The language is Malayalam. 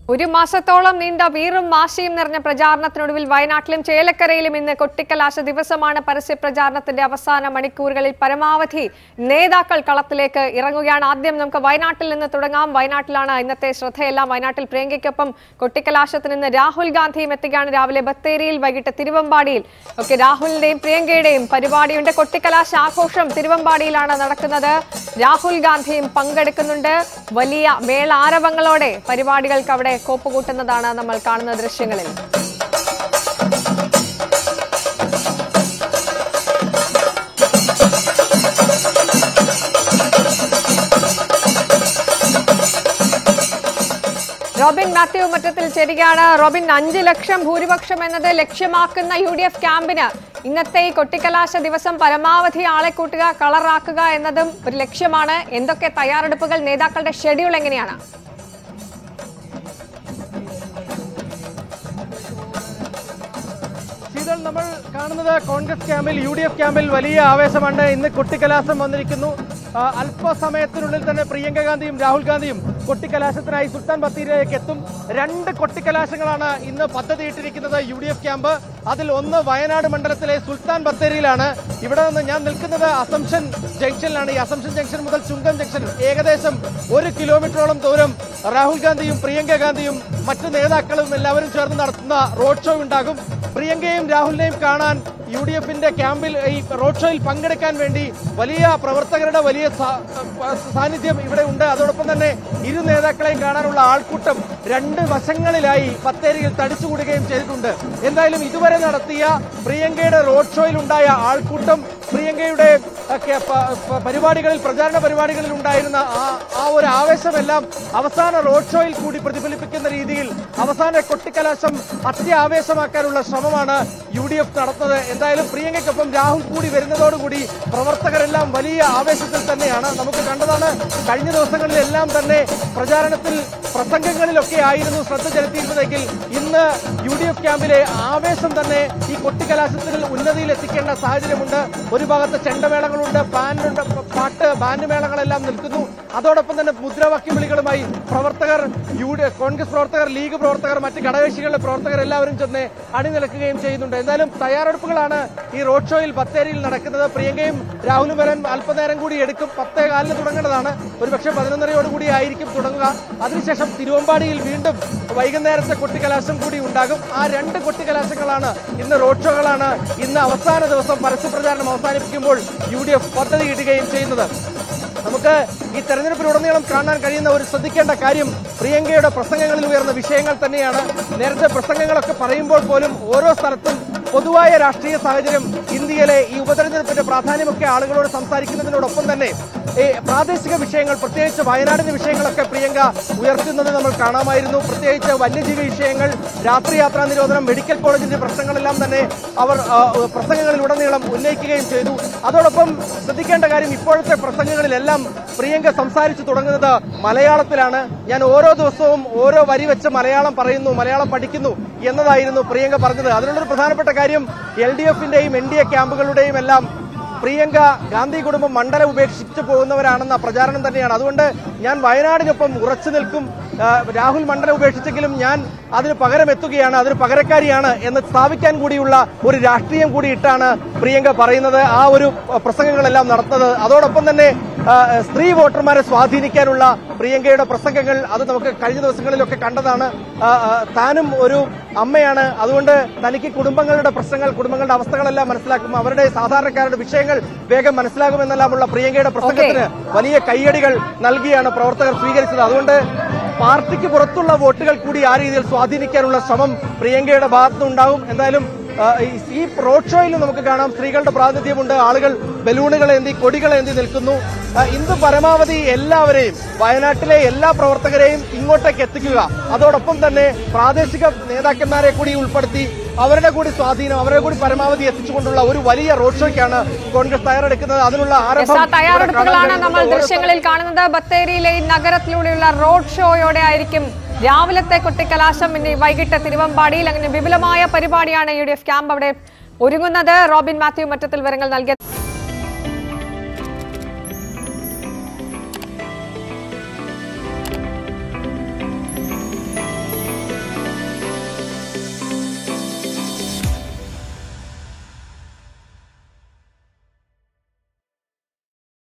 ഒരു മാസത്തോളം നീണ്ട വീറും വാശിയും നിറഞ്ഞ പ്രചാരണത്തിനൊടുവിൽ വയനാട്ടിലും ചേലക്കരയിലും ഇന്ന് കൊട്ടിക്കലാശ ദിവസമാണ് പരസ്യ പ്രചാരണത്തിന്റെ അവസാന മണിക്കൂറുകളിൽ പരമാവധി നേതാക്കൾ കളത്തിലേക്ക് ഇറങ്ങുകയാണ് ആദ്യം നമുക്ക് വയനാട്ടിൽ നിന്ന് തുടങ്ങാം വയനാട്ടിലാണ് ഇന്നത്തെ ശ്രദ്ധയെല്ലാം വയനാട്ടിൽ പ്രിയങ്കയ്ക്കൊപ്പം കൊട്ടിക്കലാശത്തിന് ഇന്ന് രാഹുൽ ഗാന്ധിയും എത്തുകയാണ് രാവിലെ ബത്തേരിയിൽ വൈകിട്ട് തിരുവമ്പാടിയിൽ ഒക്കെ രാഹുലിന്റെയും പ്രിയങ്കയുടെയും പരിപാടിയുണ്ട് കൊട്ടിക്കലാശ ആഘോഷം തിരുവമ്പാടിയിലാണ് നടക്കുന്നത് രാഹുൽ ഗാന്ധിയും പങ്കെടുക്കുന്നുണ്ട് വലിയ മേളാരവങ്ങളോടെ പരിപാടികൾക്ക് അവിടെ കോപ്പുകൂട്ടുന്നതാണ് നമ്മൾ കാണുന്ന ദൃശ്യങ്ങളിൽ റോബിൻ മാത്യു മറ്റത്തിൽ ചേരുകയാണ് റോബിൻ അഞ്ച് ലക്ഷം ഭൂരിപക്ഷം എന്നത് ലക്ഷ്യമാക്കുന്ന യു ഡി എഫ് ക്യാമ്പിന് ഇന്നത്തെ ഈ കൊട്ടിക്കലാശ ദിവസം പരമാവധി ആളെ കൂട്ടുക കളറാക്കുക എന്നതും ഒരു ലക്ഷ്യമാണ് എന്തൊക്കെ തയ്യാറെടുപ്പുകൾ നേതാക്കളുടെ ഷെഡ്യൂൾ എങ്ങനെയാണ് ശീതൾ നമ്മൾ കാണുന്നത് കോൺഗ്രസ് ക്യാമ്പിൽ യു ഡി എഫ് ക്യാമ്പിൽ വലിയ ആവേശമാണ് ഇന്ന് കൊട്ടിക്കലാശം വന്നിരിക്കുന്നു ആ, അല്പസമയത്തിനുള്ളിൽ തന്നെ പ്രിയങ്ക ഗാന്ധിയും രാഹുൽ ഗാന്ധിയും കൊട്ടിക്കലാശത്തിനായി സുൽത്താൻ ബത്തേരിയിലേക്ക് എത്തും രണ്ട് കൊട്ടിക്കലാശങ്ങളാണ് ഇന്ന് പദ്ധതിയിട്ടിരിക്കുന്നത് യു ഡി എഫ് ക്യാമ്പ് അതിൽ ഒന്ന് വയനാട് മണ്ഡലത്തിലെ സുൽത്താൻ ബത്തേരിയിലാണ് ഇവിടെ നിന്ന് ഞാൻ നിൽക്കുന്നത് അസംഷൻ ജംഗ്ഷനിലാണ് ഈ അസംഷൻ ജംഗ്ഷൻ മുതൽ ചുങ്കം ജംഗ്ഷൻ ഏകദേശം ഒരു കിലോമീറ്ററോളം ദൂരം രാഹുൽ ഗാന്ധിയും പ്രിയങ്ക ഗാന്ധിയും മറ്റു നേതാക്കളും എല്ലാവരും ചേർന്ന് നടത്തുന്ന റോഡ് ഷോ ഉണ്ടാകും പ്രിയങ്കയും രാഹുലിനെയും കാണാൻ യു ഡി എഫിന്റെ ക്യാമ്പിൽ ഈ റോഡ് ഷോയിൽ പങ്കെടുക്കാൻ വേണ്ടി വലിയ പ്രവർത്തകരുടെ വലിയ സാ- സാന്നിധ്യം ഇവിടെ ഉണ്ട് അതോടൊപ്പം തന്നെ ഇരു നേതാക്കളെയും കാണാനുള്ള ആൾക്കൂട്ടം രണ്ട് വശങ്ങളിലായി ബത്തേരിയിൽ തടിച്ചുകൂടുകയും ചെയ്തിട്ടുണ്ട് എന്തായാലും ഇതുവരെ നടത്തിയ പ്രിയങ്കയുടെ റോഡ് ഷോയിൽ ഉണ്ടായ ആൾക്കൂട്ടം പ്രിയങ്കയുടെ ഒക്കെ പ- പ- പരിപാടികളിൽ പ്രചാരണ പരിപാടികളിൽ ഉണ്ടായിരുന്ന ആ ആ ഒരു ആവേശമെല്ലാം അവസാന റോഡ് ഷോയിൽ കൂടി പ്രതിഫലിപ്പിക്കുന്ന രീതിയിൽ അവസാന കൊട്ടിക്കലാശം അത്യാവേശമാക്കാനുള്ള ശ്രമമാണ് യു ഡി എഫ് നടത്തുന്നത് എന്തായാലും പ്രിയങ്കയ്ക്കൊപ്പം രാഹുൽ കൂടി വരുന്നതോടുകൂടി പ്രവർത്തകരെല്ലാം വലിയ ആവേശത്തിൽ തന്നെയാണ് നമുക്ക് കണ്ടതാണ് കഴിഞ്ഞ ദിവസങ്ങളിലെല്ലാം തന്നെ പ്രചാരണത്തിൽ പ്രസംഗങ്ങളിലൊക്കെ ആയിരുന്നു ശ്രദ്ധ ചെലുത്തിയിരുന്നതെങ്കിൽ ഇന്ന് യു ഡി എഫ് ക്യാമ്പിലെ ആവേശം തന്നെ ഈ കൊട്ടിക്കലാശത്തിൽ ഉന്നതിയിൽ എത്തിക്കേണ്ട സാഹചര്യമുണ്ട് ഒരു ഭാഗത്ത് ചെണ്ടമേളങ്ങളുണ്ട് ബാൻഡുണ്ട് പാട്ട് ബാൻഡ് മേളങ്ങളെല്ലാം നിൽക്കുന്നു അതോടൊപ്പം തന്നെ മുദ്രാവാക്യ വിളികളുമായി പ്രവർത്തകർ യു ഡി കോൺഗ്രസ് പ്രവർത്തകർ ലീഗ് പ്രവർത്തകർ മറ്റ് ഘടകകക്ഷികളുടെ പ്രവർത്തകർ എല്ലാവരും ചെന്ന് അണിനിരക്കുകയും ചെയ്യുന്നുണ്ട് എന്തായാലും തയ്യാറെടുപ്പുകളാണ് ഈ റോഡ് ഷോയിൽ ബത്തേരിയിൽ നടക്കുന്നത് പ്രിയങ്കയും രാഹുലും വരാൻ അല്പനേരം കൂടി എടുക്കും പത്തേ കാലിന് തുടങ്ങേണ്ടതാണ് ഒരുപക്ഷെ പതിനൊന്നരയോടുകൂടി ആയിരിക്കും തുടങ്ങുക അതിനുശേഷം തിരുവമ്പാടിയിൽ വീണ്ടും വൈകുന്നേരത്തെ കൊട്ടിക്കലാശം കൂടി ഉണ്ടാകും ആ രണ്ട് കൊട്ടിക്കലാശങ്ങളാണ് ഇന്ന് റോഡ് ഷോകളാണ് ഇന്ന് അവസാന ദിവസം പരസ്യപ്രചാരണം അവസാനിപ്പിക്കുമ്പോൾ യു ഡി എഫ് പദ്ധതിയിടുകയും ചെയ്യുന്നത് നമുക്ക് ഈ തെരഞ്ഞെടുപ്പിലുടനീളം കാണാൻ കഴിയുന്ന ഒരു ശ്രദ്ധിക്കേണ്ട കാര്യം പ്രിയങ്കയുടെ പ്രസംഗങ്ങളിൽ ഉയർന്ന വിഷയങ്ങൾ തന്നെയാണ് നേരത്തെ പ്രസംഗങ്ങളൊക്കെ പറയുമ്പോൾ പോലും ഓരോ സ്ഥലത്തും പൊതുവായ രാഷ്ട്രീയ സാഹചര്യം ഇന്ത്യയിലെ ഈ ഉപതെരഞ്ഞെടുപ്പിന്റെ പ്രാധാന്യമൊക്കെ ആളുകളോട് സംസാരിക്കുന്നതിനോടൊപ്പം തന്നെ ഈ പ്രാദേശിക വിഷയങ്ങൾ പ്രത്യേകിച്ച് വയനാടിന്റെ വിഷയങ്ങളൊക്കെ പ്രിയങ്ക ഉയർത്തുന്നത് നമ്മൾ കാണാമായിരുന്നു പ്രത്യേകിച്ച് വന്യജീവി വിഷയങ്ങൾ രാത്രിയാത്രാ നിരോധനം മെഡിക്കൽ കോളേജിന്റെ പ്രശ്നങ്ങളെല്ലാം തന്നെ അവർ ആ, പ്രസംഗങ്ങളിലുടനീളം ഉന്നയിക്കുകയും ചെയ്തു അതോടൊപ്പം ശ്രദ്ധിക്കേണ്ട കാര്യം ഇപ്പോഴത്തെ പ്രസംഗങ്ങളിലെല്ലാം പ്രിയങ്ക സംസാരിച്ചു തുടങ്ങുന്നത് മലയാളത്തിലാണ് ഞാൻ ഓരോ ദിവസവും ഓരോ വരി വെച്ച് മലയാളം പറയുന്നു മലയാളം പഠിക്കുന്നു എന്നതായിരുന്നു പ്രിയങ്ക പറഞ്ഞത് അതിനുള്ളൊരു പ്രധാനപ്പെട്ട കാര്യം എൽ ഡി എഫിന്റെയും എൻ ഡി എ ക്യാമ്പുകളുടെയും എല്ലാം പ്രിയങ്ക ഗാന്ധി കുടുംബം മണ്ഡലം ഉപേക്ഷിച്ചു പോകുന്നവരാണെന്ന പ്രചാരണം തന്നെയാണ് അതുകൊണ്ട് ഞാൻ വയനാടിനൊപ്പം ഉറച്ചു നിൽക്കും ആ, രാഹുൽ മണ്ഡലം ഉപേക്ഷിച്ചെങ്കിലും ഞാൻ അതിന് പകരം എത്തുകയാണ് അതിന് പകരക്കാരിയാണ് എന്ന് സ്ഥാപിക്കാൻ കൂടിയുള്ള ഒരു രാഷ്ട്രീയം കൂടി ഇട്ടാണ് പ്രിയങ്ക പറയുന്നത് ആ ഒരു പ്രസംഗങ്ങളെല്ലാം നടത്തുന്നത് അതോടൊപ്പം തന്നെ ആ, സ്ത്രീ വോട്ടർമാരെ സ്വാധീനിക്കാനുള്ള പ്രിയങ്കയുടെ പ്രസംഗങ്ങൾ അത് നമുക്ക് കഴിഞ്ഞ ദിവസങ്ങളിലൊക്കെ കണ്ടതാണ് ആ, ആ, താനും ഒരു അമ്മയാണ് അതുകൊണ്ട് തനിക്ക് കുടുംബങ്ങളുടെ പ്രശ്നങ്ങൾ കുടുംബങ്ങളുടെ അവസ്ഥകളെല്ലാം മനസ്സിലാക്കും അവരുടെ സാധാരണക്കാരുടെ വിഷയങ്ങൾ വേഗം മനസ്സിലാകുമെന്നെല്ലാമുള്ള പ്രിയങ്കയുടെ പ്രസംഗത്തിന് വലിയ കയ്യടികൾ നൽകിയാണ് പ്രവർത്തകർ സ്വീകരിച്ചത് അതുകൊണ്ട് പാർട്ടിക്ക് പുറത്തുള്ള വോട്ടുകൾ കൂടി ആ രീതിയിൽ സ്വാധീനിക്കാനുള്ള ശ്രമം പ്രിയങ്കയുടെ ഭാഗത്തുനിന്നുണ്ടാകും എന്തായാലും ആ, ഈ- ഈ റോഡ് ഷോയിലും നമുക്ക് കാണാം സ്ത്രീകളുടെ പ്രാതിനിധ്യമുണ്ട് ആളുകൾ ബലൂണുകൾ ഏന്തി കൊടികൾ ഏന്തി നിൽക്കുന്നു ആ, ഇന്ന് പരമാവധി എല്ലാവരെയും വയനാട്ടിലെ എല്ലാ പ്രവർത്തകരെയും ഇങ്ങോട്ടേക്ക് എത്തിക്കുക അതോടൊപ്പം തന്നെ പ്രാദേശിക നേതാക്കന്മാരെ കൂടി ഉൾപ്പെടുത്തി അവരുടെ കൂടി സ്വാധീനം അവരെ കൂടി പരമാവധി എത്തിച്ചുകൊണ്ടുള്ള ഒരു വലിയ റോഡ് ഷോയ്ക്കാണ് കോൺഗ്രസ് തയ്യാറെടുക്കുന്നത് അതിനുള്ള യെസ്, ആരംഭം ആ ഇവിടെ തയ്യാറെടുപ്പുകളാണ് കാണാൻ നമ്മൾ കഴിയുന്നത്. ഓരോ ദൃശ്യങ്ങളിൽ കാണുന്നത് ബത്തേരിയിലെ ഈ നഗരത്തിലൂടെയുള്ള റോഡ് ഷോയോടെ ആയിരിക്കും രാവിലത്തെ കൊട്ടിക്കലാശം ഇനി വൈകിട്ട് തിരുവമ്പാടിയിൽ അങ്ങനെ വിപുലമായ പരിപാടിയാണ് യു ഡി എഫ് ക്യാമ്പ് അവിടെ ഒരുങ്ങുന്നത് റോബിൻ മാത്യു മറ്റത്തിൽ വിവരങ്ങൾ നൽകിയത്